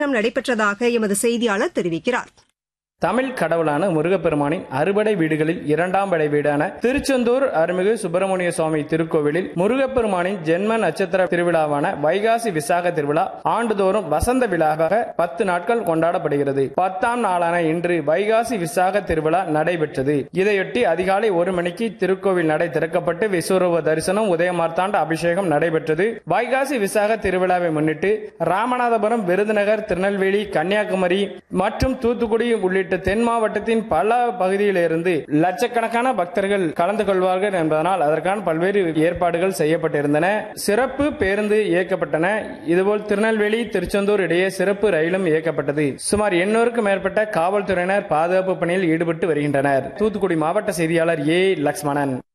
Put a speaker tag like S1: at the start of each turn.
S1: நடைபெற்றதாக எமது செய்தியாளர் தெரிவிக்கிறார்
S2: தமிழ் கடவுளான முருகப்பெருமானின் அறுபடை வீடுகளில் இரண்டாம் படை வீடான திருச்செந்தூர் அருள்மிகு சுப்பிரமணிய சுவாமி திருக்கோவிலில் முருகப்பெருமானின் ஜென்ம நட்சத்திர திருவிழாவான வைகாசி விசாக திருவிழா ஆண்டுதோறும் வசந்த விழாவாக பத்து நாட்கள் கொண்டாடப்படுகிறது பத்தாம் நாளான இன்று வைகாசி விசாக திருவிழா நடைபெற்றது இதையொட்டி அதிகாலை ஒரு மணிக்கு திருக்கோவில் நடை திறக்கப்பட்டு விஸ்வரூப தரிசனம் உதயமார்த்தாண்ட அபிஷேகம் நடைபெற்றது வைகாசி விசாக திருவிழாவை முன்னிட்டு ராமநாதபுரம் விருதுநகர் திருநெல்வேலி கன்னியாகுமரி மற்றும் தூத்துக்குடி உள்ளிட்ட தென் மாவட்டத்தின் பல பகுதியிலிருந்து லட்சக்கணக்கான பக்தர்கள் கலந்து கொள்வார்கள் என்பதனால் அதற்கான பல்வேறு ஏற்பாடுகள் செய்யப்பட்டிருந்தன சிறப்பு பேருந்து இயக்கப்பட்டன இதுபோல் திருநெல்வேலி திருச்செந்தூர் இடையே சிறப்பு ரயிலும் இயக்கப்பட்டது சுமார் எண்ணூறுக்கும் மேற்பட்ட காவல்துறையினர் பாதுகாப்பு பணியில் ஈடுபட்டு வருகின்றனர் தூத்துக்குடி மாவட்ட செய்தியாளர் ஏ லக்ஷ்மணன்